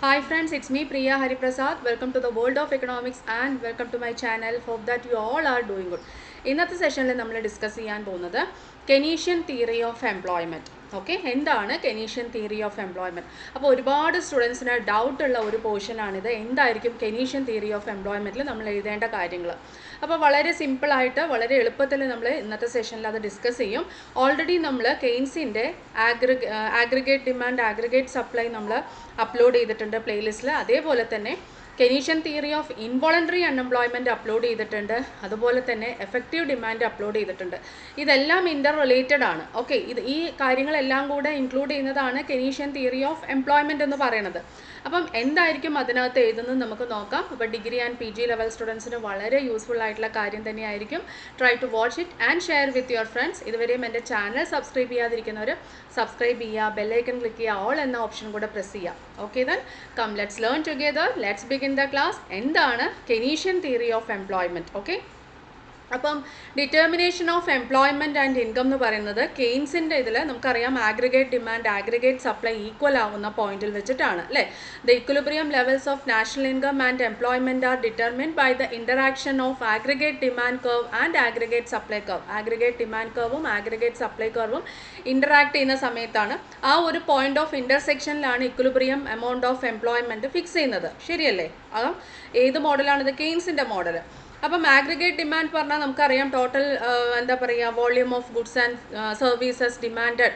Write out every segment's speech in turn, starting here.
Hi friends, it's me Priya Hariprasad. Welcome to the world of economics and welcome to my channel. Hope that you all are doing good. ഇന്നത്തെ സെഷനിൽ നമ്മൾ discuss ചെയ്യാൻ പോകുന്നത് Keynesian theory of employment okay എന്താണ് Keynesian theory of employment അപ്പോൾ ഒരുപാട് സ്റ്റുഡൻസിന് doubt ഉള്ള ഒരു പോർഷനാണിത് എന്തായിരിക്കും കെനീഷ്യൻ തിയറി ഓഫ് എംപ്ലോയ്മെൻറ്റിൽ നമ്മൾ എഴുതേണ്ട കാര്യങ്ങൾ അപ്പോൾ വളരെ സിമ്പിളായിട്ട് വളരെ എളുപ്പത്തിൽ നമ്മൾ ഇന്നത്തെ സെഷനിൽ അത് ഡിസ്കസ് ചെയ്യും ഓൾറെഡി നമ്മൾ കെയിൻസിൻ്റെ ആഗ്രിഗ ആഗ്രിഗേറ്റ് ഡിമാൻഡ് ആഗ്രിഗേറ്റ് സപ്ലൈ നമ്മൾ അപ്ലോഡ് ചെയ്തിട്ടുണ്ട് പ്ലേലിസ്റ്റിൽ അതേപോലെ തന്നെ Keynesian theory of involuntary unemployment upload ചെയ്തിട്ടുണ്ട് അതുപോലെ തന്നെ എഫക്റ്റീവ് ഡിമാൻഡ് അപ്ലോഡ് ചെയ്തിട്ടുണ്ട് ഇതെല്ലാം ഇൻ്റർ റിലേറ്റഡ് ആണ് ഓക്കെ ഇത് ഈ കാര്യങ്ങളെല്ലാം കൂടെ ഇൻക്ലൂഡ് ചെയ്യുന്നതാണ് കെനീഷ്യൻ തിയറി ഓഫ് എംപ്ലോയ്മെൻറ്റ് എന്ന് പറയുന്നത് അപ്പം എന്തായിരിക്കും അതിനകത്ത് എഴുതുന്നത് നമുക്ക് നോക്കാം അപ്പോൾ degree and P G level സ്റ്റുഡൻസിന് വളരെ യൂസ്ഫുൾ ആയിട്ടുള്ള കാര്യം തന്നെയായിരിക്കും try to watch it and share with your friends ഇതുവരെയും എൻ്റെ ചാനൽ സബ്സ്ക്രൈബ് ചെയ്യാതിരിക്കുന്നവർ സബ്സ്ക്രൈബ് ചെയ്യുക ബെല്ലൈക്കൺ ക്ലിക്ക് ചെയ്യുക ഓൾ എന്ന ഓപ്ഷൻ കൂടെ പ്രസ് ചെയ്യുക okay then come let's learn together let's begin the class എന്താണ് Keynesian theory of employment okay അപ്പം determination of employment and income എന്ന് പറയുന്നത് കെയിൻസിൻ്റെ ഇതിൽ നമുക്കറിയാം aggregate demand aggregate supply equal ആവുന്ന പോയിന്റിൽ വെച്ചിട്ടാണ് അല്ലേ the equilibrium levels of national income and employment are determined by the interaction of aggregate demand curve and aggregate supply curve aggregate demand കർവും ആഗ്രിഗേറ്റ് സപ്ലൈ കർവും ഇൻ്ററാക്ട് ചെയ്യുന്ന സമയത്താണ് ആ ഒരു പോയിന്റ് ഓഫ് ഇൻ്റർസെക്ഷനിലാണ് equilibrium amount of employment fix ചെയ്യുന്നത് ശരിയല്ലേ അതും ഏത് മോഡലാണിത് കെയിൻസിൻ്റെ മോഡൽ അപ്പം ആഗ്രിഗേറ്റ് ഡിമാൻഡ് പറഞ്ഞാൽ നമുക്കറിയാം ടോട്ടൽ എന്താ പറയുക volume of goods and services demanded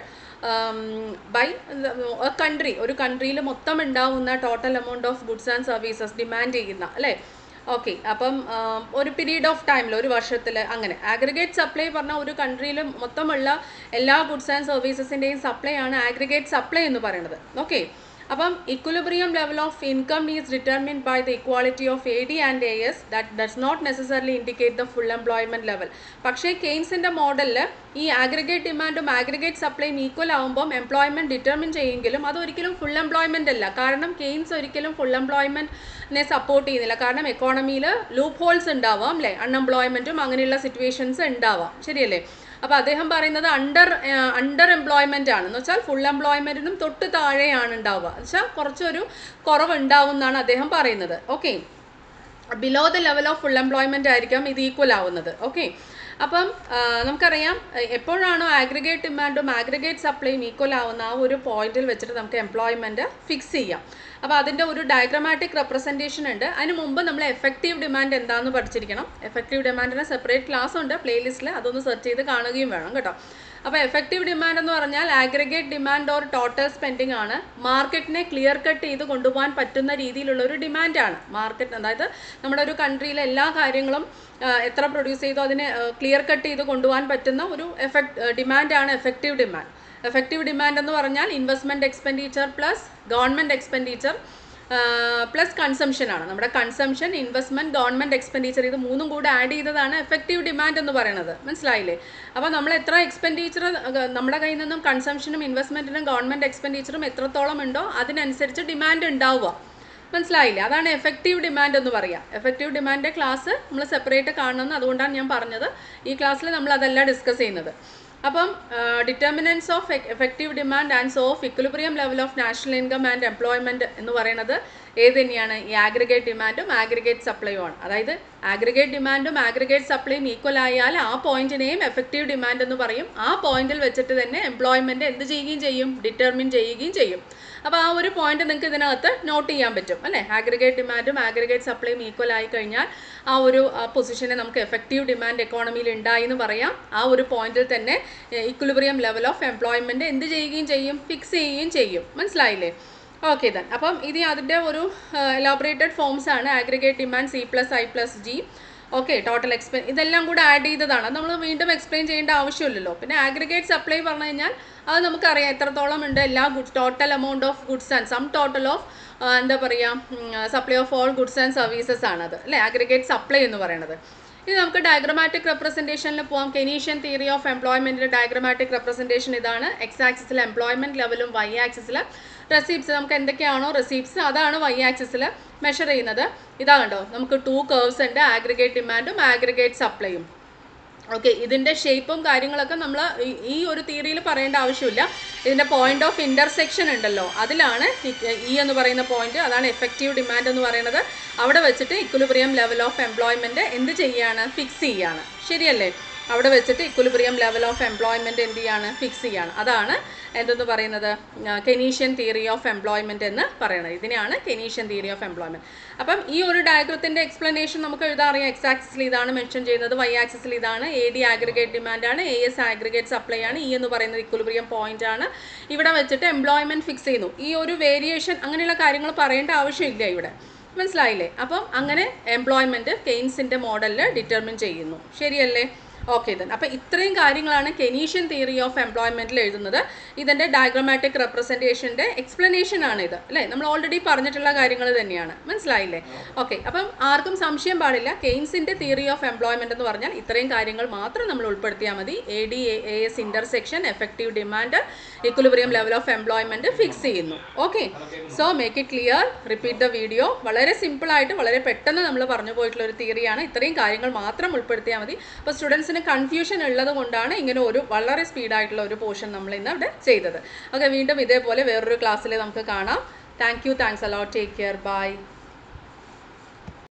by country ഒരു കൺട്രിയിൽ മൊത്തം ഉണ്ടാവുന്ന total amount of goods and services demand ചെയ്യുന്ന അല്ലേ ഓക്കെ അപ്പം ഒരു പീരീഡ് ഓഫ് ടൈമിൽ ഒരു വർഷത്തിൽ അങ്ങനെ ആഗ്രിഗേറ്റ് സപ്ലൈ പറഞ്ഞാൽ ഒരു കൺട്രിയിൽ മൊത്തമുള്ള എല്ലാ ഗുഡ്സ് ആൻഡ് സർവീസസിൻ്റെയും സപ്ലൈ ആണ് ആഗ്രിഗേറ്റ് സപ്ലൈ എന്ന് പറയുന്നത് ഓക്കെ അപ്പം equilibrium level of income is determined by the equality of A D and A S that does not necessarily indicate the full employment level പക്ഷേ കെയിൻസിൻ്റെ മോഡലിൽ ഈ ആഗ്രിഗേറ്റ് ഡിമാൻഡും ആഗ്രിഗേറ്റ് സപ്ലൈയും ഈക്വൽ ആകുമ്പം എംപ്ലോയ്മെൻറ്റ് ഡിറ്റർമിൻ ചെയ്യുമെങ്കിലും അതൊരിക്കലും ഫുൾ എംപ്ലോയ്മെൻ്റ് അല്ല കാരണം കെയിൻസ് ഒരിക്കലും ഫുൾ എംപ്ലോയ്മെൻറ്റിനെ സപ്പോർട്ട് ചെയ്യുന്നില്ല കാരണം എക്കോണമിയിൽ ലൂപ്പ് ഹോൾസ് ഉണ്ടാവാം അല്ലേ അൺഎംപ്ലോയ്മെൻറ്റും അങ്ങനെയുള്ള സിറ്റുവേഷൻസ് ഉണ്ടാവാം ശരിയല്ലേ അപ്പോൾ അദ്ദേഹം പറയുന്നത് അണ്ടർ അണ്ടർ എംപ്ലോയ്മെൻ്റ് ആണ് എന്ന് വെച്ചാൽ ഫുൾ എംപ്ലോയ്മെൻറ്റിനും തൊട്ട് താഴെയാണ് ഉണ്ടാവുക എന്ന് വെച്ചാൽ കുറച്ചൊരു കുറവ് ഉണ്ടാവും എന്നാണ് അദ്ദേഹം പറയുന്നത് okay below the level of full employment ആയിരിക്കാം ഇത് ഈക്വൽ ആവുന്നത് ഓക്കെ അപ്പം നമുക്കറിയാം എപ്പോഴാണോ ആഗ്രിഗേറ്റ് ഡിമാൻഡും ആഗ്രിഗേറ്റ് സപ്ലൈയും ഈക്വൽ ആവുന്ന ആ ഒരു പോയിന്റിൽ വെച്ചിട്ട് നമുക്ക് എംപ്ലോയ്മെൻറ്റ് ഫിക്സ് ചെയ്യാം അപ്പോൾ അതിൻ്റെ ഒരു ഡയഗ്രമാറ്റിക് റെപ്രസെൻറ്റേഷൻ ഉണ്ട് അതിന് മുമ്പ് നമ്മൾ എഫക്റ്റീവ് ഡിമാൻഡ് എന്താണെന്ന് പഠിച്ചിരിക്കണം എഫക്റ്റീവ് ഡിമാൻഡിന് സെപ്പറേറ്റ് ക്ലാസ് ഉണ്ട് പ്ലേലിസ്റ്റിൽ അതൊന്ന് സെർച്ച് ചെയ്ത് കാണുകയും വേണം കേട്ടോ അപ്പോൾ എഫക്റ്റീവ് ഡിമാൻഡ് എന്ന് പറഞ്ഞാൽ aggregate demand or total spending ആണ് മാർക്കറ്റിനെ ക്ലിയർ കട്ട് ചെയ്ത് കൊണ്ടുപോകാൻ പറ്റുന്ന രീതിയിലുള്ള ഒരു ഡിമാൻഡാണ് മാർക്കറ്റ് അതായത് നമ്മുടെ ഒരു കൺട്രിയിലെ എല്ലാ കാര്യങ്ങളും എത്ര പ്രൊഡ്യൂസ് ചെയ്തോ അതിനെ ക്ലിയർ കട്ട് ചെയ്ത് കൊണ്ടുപോകാൻ പറ്റുന്ന ഒരു എഫക്ട് ഡിമാൻഡാണ് എഫക്റ്റീവ് ഡിമാൻഡ് എഫക്റ്റീവ് ഡിമാൻഡ് എന്ന് പറഞ്ഞാൽ investment expenditure plus government expenditure plus consumption ആണ് നമ്മുടെ കൺസംഷൻ ഇൻവെസ്റ്റ്മെൻറ്റ് ഗവൺമെൻറ് എക്സ്പെൻഡിച്ചർ ഇത് മൂന്നും കൂടെ ആഡ് ചെയ്തതാണ് എഫക്റ്റീവ് ഡിമാൻഡ് എന്ന് പറയുന്നത് മനസ്സിലായില്ലേ അപ്പോൾ നമ്മൾ എത്ര എക്സ്പെൻഡിച്ചർ നമ്മുടെ കയ്യിൽ നിന്നും കൺസംഷനും ഇൻവെസ്റ്റ്മെൻറ്റിനും ഗവൺമെൻറ് എക്സ്പെൻഡിച്ചറും എത്രത്തോളം ഉണ്ടോ അതിനനുസരിച്ച് ഡിമാൻഡ് ഉണ്ടാവുക മനസ്സിലായില്ലേ അതാണ് എഫക്റ്റീവ് ഡിമാൻഡ് എന്ന് പറയുക എഫക്റ്റീവ് ഡിമാൻഡ് ക്ലാസ് നമ്മൾ സെപ്പറേറ്റ് കാണണമെന്ന് അതുകൊണ്ടാണ് ഞാൻ പറഞ്ഞത് ഈ ക്ലാസ്സിൽ നമ്മൾ അതല്ല ഡിസ്കസ് ചെയ്യുന്നത് അപ്പം determinants of effective demand and so of equilibrium level of national income and employment എന്ന് പറയുന്നത് ഏത് തന്നെയാണ് ഈ ആഗ്രിഗേറ്റ് ഡിമാൻഡും ആഗ്രിഗേറ്റ് സപ്ലൈയും ആണ് അതായത് ആഗ്രിഗേറ്റ് ഡിമാൻഡും ആഗ്രിഗേറ്റ് സപ്ലൈയും ഈക്വൽ ആയാൽ ആ പോയിന്റിനെയും എഫക്റ്റീവ് ഡിമാൻഡ് എന്ന് പറയും ആ പോയിന്റിൽ വെച്ചിട്ട് തന്നെ എംപ്ലോയ്മെൻറ്റ് എന്ത് ചെയ്യുകയും ചെയ്യും ഡിറ്റർമിൻ ചെയ്യുകയും ചെയ്യും അപ്പോൾ ആ ഒരു പോയിന്റ് നിങ്ങൾക്ക് ഇതിനകത്ത് നോട്ട് ചെയ്യാൻ പറ്റും അല്ലേ ആഗ്രിഗേറ്റ് ഡിമാൻഡും ആഗ്രിഗേറ്റ് സപ്ലൈയും ഈക്വൽ ആയി കഴിഞ്ഞാൽ ആ ഒരു പൊസിഷനെ നമുക്ക് എഫക്റ്റീവ് ഡിമാൻഡ് എക്കോണമിയിൽ ഉണ്ടായി എന്ന് പറയാം ആ ഒരു പോയിന്റിൽ തന്നെ ഇക്വലിബ്രിയം ലെവൽ ഓഫ് എംപ്ലോയ്മെൻറ്റ് എന്ത് ചെയ്യുകയും ചെയ്യും ഫിക്സ് ചെയ്യുകയും ചെയ്യും മനസ്സിലായില്ലേ ഓക്കെ ദൻ അപ്പം ഇത് അതിൻ്റെ ഒരു എലാബറേറ്റഡ് ഫോംസ് ആണ് aggregate demand C plus I plus G okay total എക്സ്പെൻ ഇതെല്ലാം കൂടെ ആഡ് ചെയ്തതാണ് നമ്മൾ വീണ്ടും എക്സ്പ്ലെയിൻ ചെയ്യേണ്ട ആവശ്യമില്ലല്ലോ പിന്നെ ആഗ്രിഗേറ്റ് സപ്ലൈ പറഞ്ഞു കഴിഞ്ഞാൽ അത് നമുക്കറിയാം എത്രത്തോളം ഉണ്ട് എല്ലാ goods total amount of goods and sum total of എന്താ പറയുക supply of all goods and services ആണത് അല്ലേ ആഗ്രിഗേറ്റ് സപ്ലൈ എന്ന് പറയുന്നത് ഇനി നമുക്ക് ഡയഗ്രമാറ്റിക് റെപ്രസെൻറ്റേഷനിൽ പോകാം കെനീഷ്യൻ തിയറി ഓഫ് എംപ്ലോയ്മെൻറ്റിൻ്റെ ഡയഗ്രമാറ്റിക് റെപ്രസെൻറ്റേഷൻ ഇതാണ് എക്സ് ആക്സിസിൽ എംപ്ലോയ്മെൻറ്റ് ലെവലും വൈ ആക്സിസിൽ റെസീപ്റ്റ്സ് നമുക്ക് എന്തൊക്കെയാണോ റെസീപ്റ്റ്സ് അതാണ് വൈ ആക്സിസിൽ മെഷർ ചെയ്യുന്നത് ഇതാ കണ്ടോ നമുക്ക് ടു കേർവ്സ് ഉണ്ട് ആഗ്രിഗേറ്റ് ഡിമാൻഡും ആഗ്രിഗേറ്റ് സപ്ലൈയും ഓക്കെ ഇതിൻ്റെ ഷേപ്പും കാര്യങ്ങളൊക്കെ നമ്മൾ ഈ ഒരു തിയറിയിൽ പറയേണ്ട ആവശ്യമില്ല ഇതിൻ്റെ പോയിന്റ് ഓഫ് ഇൻ്റർസെക്ഷൻ ഉണ്ടല്ലോ അതിലാണ് ഇ എന്ന് പറയുന്ന പോയിന്റ് അതാണ് എഫക്റ്റീവ് ഡിമാൻഡ് എന്ന് പറയുന്നത് അവിടെ വെച്ചിട്ട് ഇക്വലിബ്രിയം ലെവൽ ഓഫ് എംപ്ലോയ്മെൻറ്റ് എന്ത് ചെയ്യാണ് ഫിക്സ് ചെയ്യാണ് ശരിയല്ലേ അവിടെ വെച്ചിട്ട് ഇക്വലിബ്രിയം ലെവൽ ഓഫ് എംപ്ലോയ്മെൻറ്റ് എന്ത് ചെയ്യാണ് ഫിക്സ് ചെയ്യാണ് അതാണ് എന്തെന്ന് പറയുന്നത് കെനീഷ്യൻ തിയറി ഓഫ് എംപ്ലോയ്മെൻറ്റ് എന്ന് പറയുന്നത് ഇതിനെയാണ് കെനീഷ്യൻ തിയറി ഓഫ് എംപ്ലോയ്മെൻറ്റ് അപ്പം ഈ ഒരു ഡയഗ്രത്തിൻ്റെ എക്സ്പ്ലനേഷൻ നമുക്ക് എഴുതാൻ അറിയാം എക്സ് ആക്സിസിൽ ഇതാണ് മെൻഷൻ ചെയ്യുന്നത് വൈ ആക്സിസിൽ ഇതാണ് എ ഡി ആഗ്രിഗേറ്റ് ഡിമാൻഡ് ആണ് എ എസ് ആഗ്രിഗേറ്റ് സപ്ലൈ ആണ് ഇ എന്ന് പറയുന്നത് ഇക്വലിബ്രിയം പോയിന്റ് ആണ് ഇവിടെ വെച്ചിട്ട് എംപ്ലോയ്മെൻറ്റ് ഫിക്സ് ചെയ്യുന്നു ഈ ഒരു വേരിയേഷൻ അങ്ങനെയുള്ള കാര്യങ്ങൾ പറയേണ്ട ആവശ്യമില്ല ഇവിടെ മനസ്സിലായില്ലേ അപ്പം അങ്ങനെ എംപ്ലോയ്മെൻറ്റ് കെയ്ൻസിൻ്റെ മോഡലിൽ ഡിറ്റർമിൻ ചെയ്യുന്നു ശരിയല്ലേ ഓക്കെ ദൻ അപ്പോൾ ഇത്രയും കാര്യങ്ങളാണ് കെനീഷ്യൻ തിയറി ഓഫ് എംപ്ലോയ്മെൻറ്റിൽ എഴുതുന്നത് ഇതിൻ്റെ ഡയഗ്രമാറ്റിക് റെപ്രസെൻറ്റേഷൻ്റെ എക്സ്പ്ലനേഷൻ ആണ് ഇത് അല്ലേ നമ്മൾ ഓൾറെഡി പറഞ്ഞിട്ടുള്ള കാര്യങ്ങൾ തന്നെയാണ് മനസ്സിലായില്ലേ ഓക്കെ അപ്പം ആർക്കും സംശയം പാടില്ല കെയ്ൻസിൻ്റെ തിയറി ഓഫ് എംപ്ലോയ്മെൻറ്റ് എന്ന് പറഞ്ഞാൽ ഇത്രയും കാര്യങ്ങൾ മാത്രം നമ്മൾ ഉൾപ്പെടുത്തിയാൽ മതി A D A S intersection effective demand equilibrium level of employment fix ചെയ്യുന്നു okay so make it clear repeat the video വളരെ സിമ്പിളായിട്ട് വളരെ പെട്ടെന്ന് നമ്മൾ പറഞ്ഞു പോയിട്ടുള്ള ഒരു തിയറിയാണ് ഇത്രയും കാര്യങ്ങൾ മാത്രം ഉൾപ്പെടുത്തിയാൽ മതി അപ്പോൾ സ്റ്റുഡൻസിന് കൺഫ്യൂഷൻ ഉള്ളത് കൊണ്ടാണ് ഇങ്ങനെ ഒരു വളരെ സ്പീഡായിട്ടുള്ള ഒരു പോർഷൻ നമ്മൾ ഇന്ന് അവിടെ ചെയ്തത് ഓക്കെ വീണ്ടും ഇതേപോലെ വേറൊരു ക്ലാസ്സിൽ നമുക്ക് കാണാം thank you thanks a lot take care by